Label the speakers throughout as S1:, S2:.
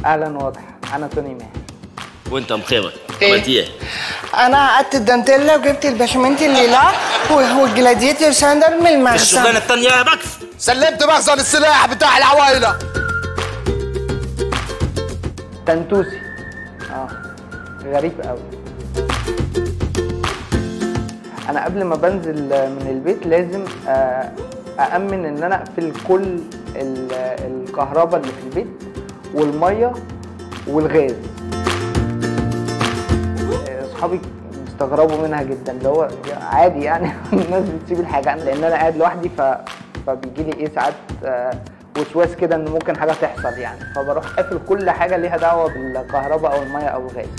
S1: اهلا واضح انا توني ماهر
S2: وانت مخيمك
S3: إيه؟
S2: عملت ايه؟
S3: انا قعدت الدانتيلا وجبت البشامنت الليلة والجلاديتور ساندر من المخزن
S2: الشغلانه الثانيه يا بكس
S4: سلمت مخزن السلاح بتاع العوائله
S1: تنتوسي اه غريب قوي انا قبل ما بنزل من البيت لازم آه، أأمن إن أنا أقفل كل ال- الكهرباء اللي في البيت والمية والغاز آه، أصحابي بيستغربوا منها جدا اللي هو عادي يعني الناس بتسيب الحاجة لأن أنا قاعد لوحدي ف... فبيجي لي إيه ساعات آه، وسواس كده إن ممكن حاجة تحصل يعني فبروح قافل كل حاجة ليها دعوة بالكهرباء أو المية أو الغاز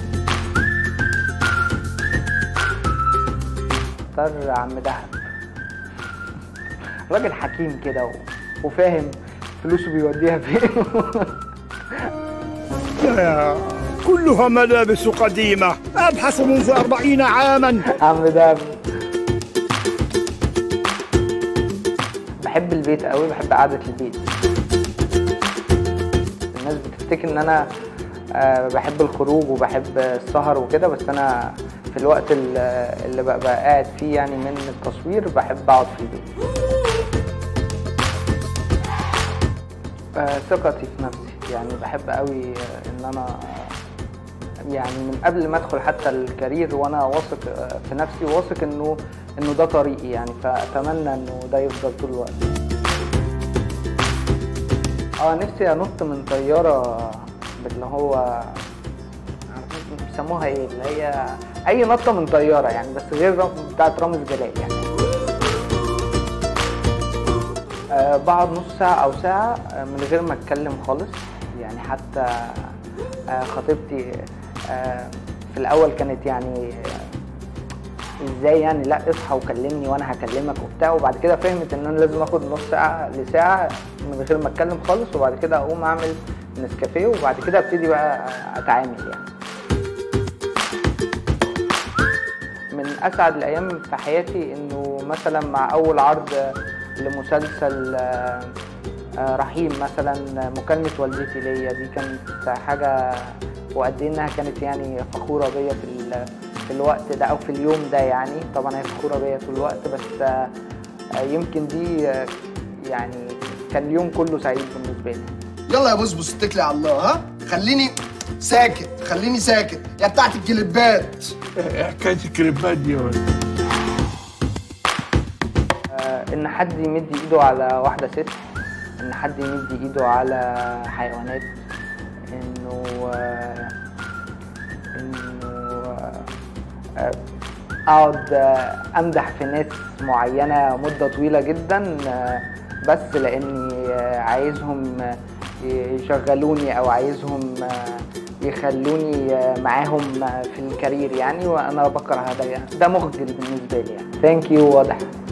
S1: اختار عم دهب راجل حكيم كده و... وفاهم فلوسه بيوديها فين
S5: كلها ملابس قديمة أبحث منذ أربعين عاما
S1: عم دهب بحب البيت قوي بحب قعدة البيت الناس بتفتكر ان انا آه، بحب الخروج وبحب السهر وكده بس انا في الوقت ال- اللي ببقى قاعد فيه يعني من التصوير بحب اقعد في البيت آه، ثقتي في نفسي يعني بحب قوي آه، ان انا يعني من قبل ما ادخل حتى الكارير وانا واثق آه، في نفسي واثق انه انه ده طريقي يعني فاتمنى انه ده يفضل طول الوقت اه نفسي انط من طياره اللي هو عارفين بيسموها ايه اللي هي اي نطه من طياره يعني بس غير رم- بتاعت رامز جلال يعني أه بقعد نص ساعة أو ساعة آه، من غير ما أتكلم خالص يعني حتى آه، خطيبتي آه، في الأول كانت يعني آه، ازاي يعني لا اصحى وكلمني وانا هكلمك وبتاع وبعد كده فهمت ان انا لازم اخد نص ساعه لساعه من غير ما اتكلم خالص وبعد كده اقوم اعمل نسكافيه وبعد كده ابتدي بقى اتعامل يعني من اسعد الايام في حياتي انه مثلا مع اول عرض لمسلسل آه، آه، رحيم مثلا مكالمة والدتي ليا دي كانت حاجة وقد ايه انها كانت يعني فخورة بيا في ال- في الوقت ده او في اليوم ده يعني طبعا هي فخورة بيا طول الوقت بس آه، آه، يمكن دي آه، يعني كان اليوم كله سعيد بالنسبة لي
S4: يلا يا بصبص اتكلي على الله ها خليني ساكت خليني ساكت يا بتاعت الجلبات
S5: حكاية الكريبات دي
S1: آه، ان حد يمد ايده على واحده ست ان حد يمد ايده على حيوانات انه آه، انه آه، آه، اقعد آه، امدح في ناس معينه مده طويله جدا آه، بس لاني آه، عايزهم آه، يشغلوني او عايزهم آه، يخلوني آه، معاهم آه، في الكارير يعني وانا بكره ده ده مخجل بالنسبه لي يعني ثانك يو واضح